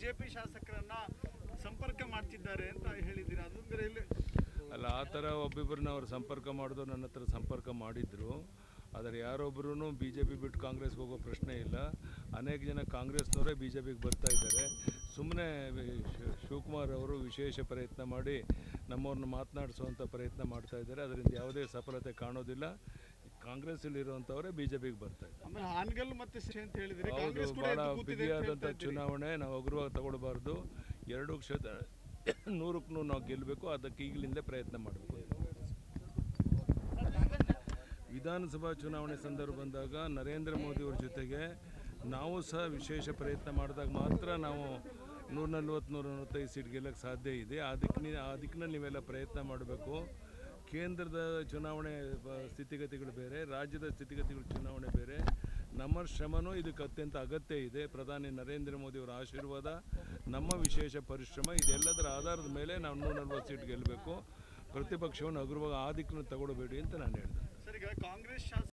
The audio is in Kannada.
ಬಿಜೆಪಿ ಶಾಸಕರನ್ನ ಸಂಪರ್ಕ ಮಾಡ್ತಿದ್ದಾರೆ ಅಂತ ಹೇಳಿದ್ದೀರಾ ಅದೊಂದು ಎಲ್ಲಿ ಅಲ್ಲ ಆ ಥರ ಒಬ್ಬಿಬ್ಬರನ್ನ ಅವ್ರು ಸಂಪರ್ಕ ಮಾಡಿದ್ರು ನನ್ನ ಹತ್ರ ಸಂಪರ್ಕ ಮಾಡಿದ್ರು ಆದರೆ ಯಾರೊಬ್ಬರೂ ಬಿ ಜೆ ಪಿ ಬಿಟ್ಟು ಕಾಂಗ್ರೆಸ್ಗೆ ಹೋಗೋ ಪ್ರಶ್ನೆ ಇಲ್ಲ ಅನೇಕ ಜನ ಕಾಂಗ್ರೆಸ್ನವರೇ ಬಿ ಜೆ ಪಿಗೆ ಬರ್ತಾ ಇದ್ದಾರೆ ಸುಮ್ಮನೆ ಶಿವಕುಮಾರ್ ಅವರು ವಿಶೇಷ ಪ್ರಯತ್ನ ಮಾಡಿ ನಮ್ಮವ್ರನ್ನ ಮಾತನಾಡಿಸುವಂಥ ಪ್ರಯತ್ನ ಮಾಡ್ತಾ ಇದ್ದಾರೆ ಅದರಿಂದ ಯಾವುದೇ ಸಫಲತೆ ಕಾಣೋದಿಲ್ಲ ಕಾಂಗ್ರೆಸ್ಸಲ್ಲಿರುವಂಥವರೇ ಬಿ ಜೆ ಪಿಗೆ ಬರ್ತಾ ಇದ್ದಾರೆ ಆಮೇಲೆ ಹಾನಗಲ್ ಮತ್ತೆ ಸಿರಿ ಅಂತ ಹೇಳಿದ್ರೆ ಹೌದು ಕಾಂಗ್ರೆಸ್ ಕೂಡ ಭಾಳ ಎದ್ದು ಕೂತಿದೆ ಅಂತ ಬಿಗಿಯಾದಂಥ ಹೇಳ್ತಾ ಇದ್ದೀರಿ. ಚುನಾವಣೆ ನಾವು ಹಗುರವಾಗಿ ತಗೊಳ್ಬಾರ್ದು ಎರಡೂ ಕ್ಷೇತ್ರ ನೂರಕ್ಕೂ ನಾವು ಗೆಲ್ಲಬೇಕು ಅದಕ್ಕೆ ಈಗಲಿಂದಲೇ ಪ್ರಯತ್ನ ಮಾಡಬೇಕು ವಿಧಾನಸಭಾ ಚುನಾವಣೆ ಸಂದರ್ಭ ಬಂದಾಗ ನರೇಂದ್ರ ಮೋದಿಯವ್ರ ಜೊತೆಗೆ ನಾವು ಸಹ ವಿಶೇಷ ಪ್ರಯತ್ನ ಮಾಡಿದಾಗ ಮಾತ್ರ ನಾವು ನೂರ ನಲ್ವತ್ತು ನೂರ ನಲವತ್ತೈದು ಸೀಟ್ ಗೆಲ್ಲಕ್ಕೆ ಸಾಧ್ಯ ಇದೆ ಆ ದಿಕ್ಕಿನ ಆ ದಿಕ್ಕಿನಲ್ಲಿ ನೀವೆಲ್ಲ ಪ್ರಯತ್ನ ಮಾಡಬೇಕು ಕೇಂದ್ರದ ಚುನಾವಣೆ ಬ- ಸ್ಥಿತಿಗತಿಗಳು ಬೇರೆ ರಾಜ್ಯದ ಸ್ಥಿತಿಗತಿಗಳು ಚುನಾವಣೆ ಬೇರೆ ನಮ್ಮ ಶ್ರಮನೂ ಇದಕ್ಕೆ ಅತ್ಯಂತ ಅಗತ್ಯ ಇದೆ ಪ್ರಧಾನಿ ನರೇಂದ್ರ ಮೋದಿಯವರ ಆಶೀರ್ವಾದ ನಮ್ಮ ವಿಶೇಷ ಪರಿಶ್ರಮ ಇದೆಲ್ಲದರ ಆಧಾರದ ಮೇಲೆ ನಾವು ನೂರ ನಲ್ವತ್ತು ಸೀಟ್ ಗೆಲ್ಲಬೇಕು ಪ್ರತಿಪಕ್ಷವನ್ನು ಹಗುರವಾಗಿ ಆ ದಿಕ್ಕನ್ನು ತಗೊಳ್ಬೇಡಿ ಅಂತ ನಾನು ಹೇಳಿದೆ ಸರ್ ಈಗ ಕಾಂಗ್ರೆಸ್ ಶಾಸಕ